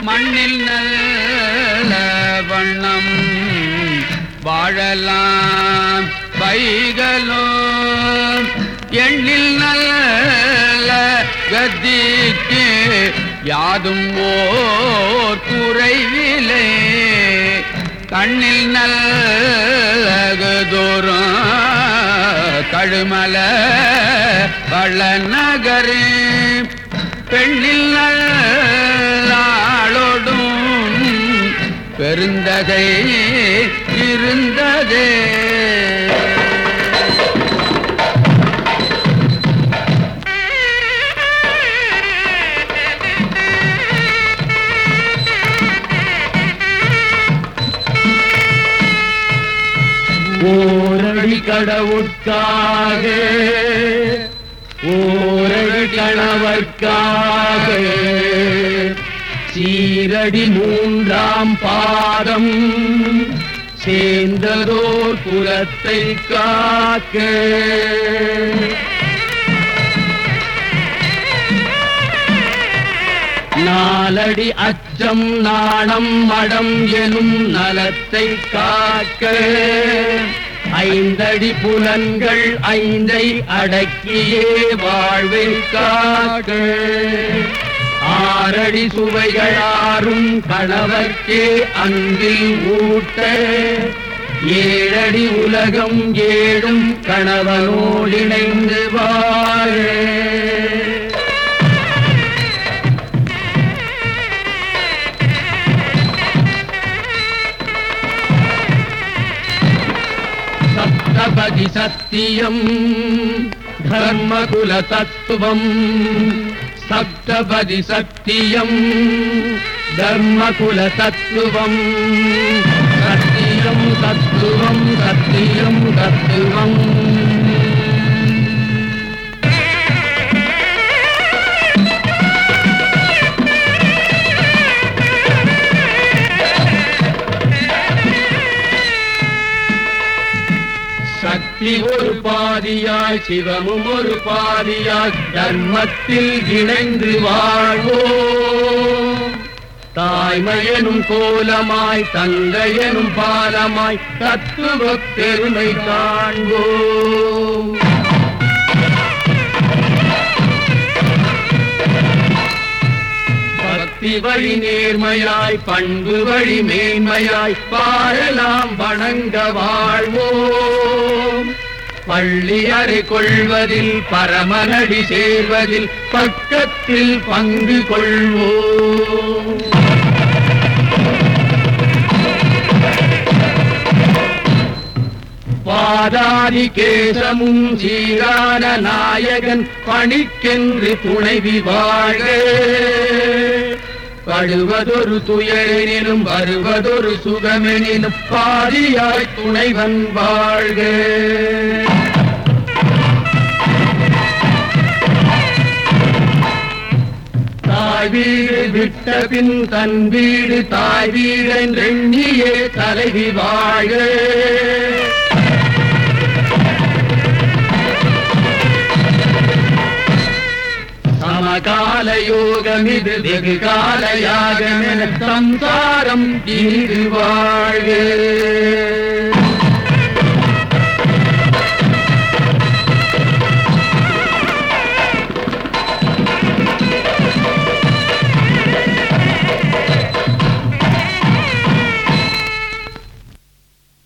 மண்ணில் நல்ல வண்ணம் வாழலாம் வைகளோ எண்ணில் நல்ல கத்திக்கு யாதும் ஓர் குறைவிலே கண்ணில் நல்லகதோறும் கழுமல வள நகரே பெண்ணில் நல்லாளோடும் பெருந்தகை இருந்ததே ஓரடி கடவுட்காக ஓரடி கணவர்க்காக சீரடி மூன்றாம் பாதம் சேர்ந்ததோர் புலத்தை காக்க நாலடி அச்சம் நாணம் மடம் எனும் நலத்தை காக்க ஐந்தடி புலன்கள் ஐந்தை அடக்கியே வாழ்வை காக்க ஆறடி சுவைகளாரும் கணவர்க்கே அன்பில் ஊட்ட ஏழடி உலகம் ஏழும் கணவனோடிணைந்து வாழ சப்தபதி சத்தியம் தர்மகுல தத்துவம் சப்தபதி சத்தியம் தர்மகுல தத்துவம் சத்தியம் தத்துவம் சத்தியம் தத்துவம் சக்தி ஒரு பாதியாய் சிவமும் ஒரு பாதியாய் தர்மத்தில் இணைந்து வாழ்வோம் தாய்மையனும் கோலமாய் தந்தையனும் பாலமாய் தத்துவ பெருமை காண்போம் பக்தி வழி நேர்மையாய் பண்பு வழி மேன்மையாய் வாழலாம் வணங்க வாழ்வோம் பள்ளி அறை கொள்வதில் பரமனடி சேர்வதில் பக்கத்தில் பங்கு கொள்வோம் பாதாதி கேசமும் சீரான நாயகன் பணிக்கென்று துணைவி வாழ்க படுவதொரு துயரெனினும் வருவதொரு சுகமெனினும் பாதியாய் துணைவன் வாழ்க தாய் வீடு விட்ட பின் தன் வீடு தாய் வீடென்றெண்ணியே தலைவி வாழ்க சமகால யோகம் இது வெகு கால யாகமென சம்சாரம் இது வாழ்க